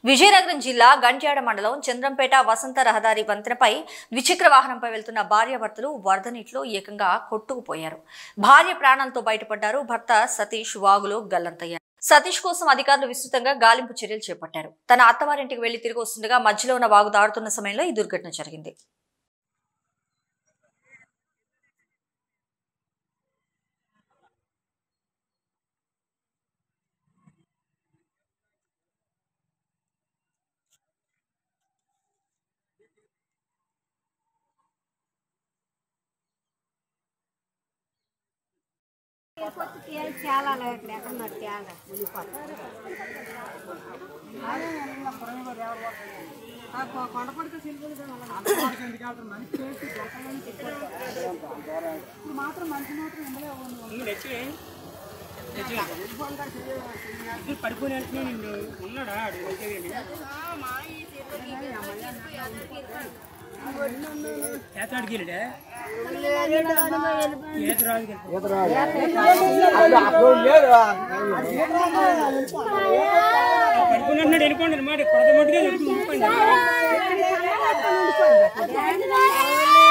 విజయనగరం జిల్లా గంట్యాడ మండలం చంద్రంపేట వసంత రహదారి వంతెనపై ద్విచక్ర వాహనంపై వెళ్తున్న భార్యాభర్తలు వరద నీటిలో ఏకంగా కొట్టుకుపోయారు భార్య ప్రాణాలతో బయటపడ్డారు భర్త సతీష్ వాగులో గల్లంతయ్యారు సతీష్ కోసం అధికారులు విస్తృతంగా గాలింపు చర్యలు చేపట్టారు తన అత్తవారింటికి వెళ్లి తిరిగి వస్తుండగా మధ్యలో ఉన్న వాగు దాడుతున్న సమయంలో ఈ దుర్ఘటన జరిగింది పొత్తు తేలి చాలా లేట్లు ఎక్కడ మరి తేడా మునిగిపోతుంది కొండపడితే మాత్రం మంచి మాత్రం ఇందులో పడిపోయిన వెంటనే నిన్ను ఉన్నాడా ఆడు నిజంగానే? ఏతాడికి వెళ్ళాడా ఏత రాజుకి పడిపోయిన వెంటనే వెళ్ళిపోండి మాట కొడత మట్టుగా వెళ్ళిపోయింది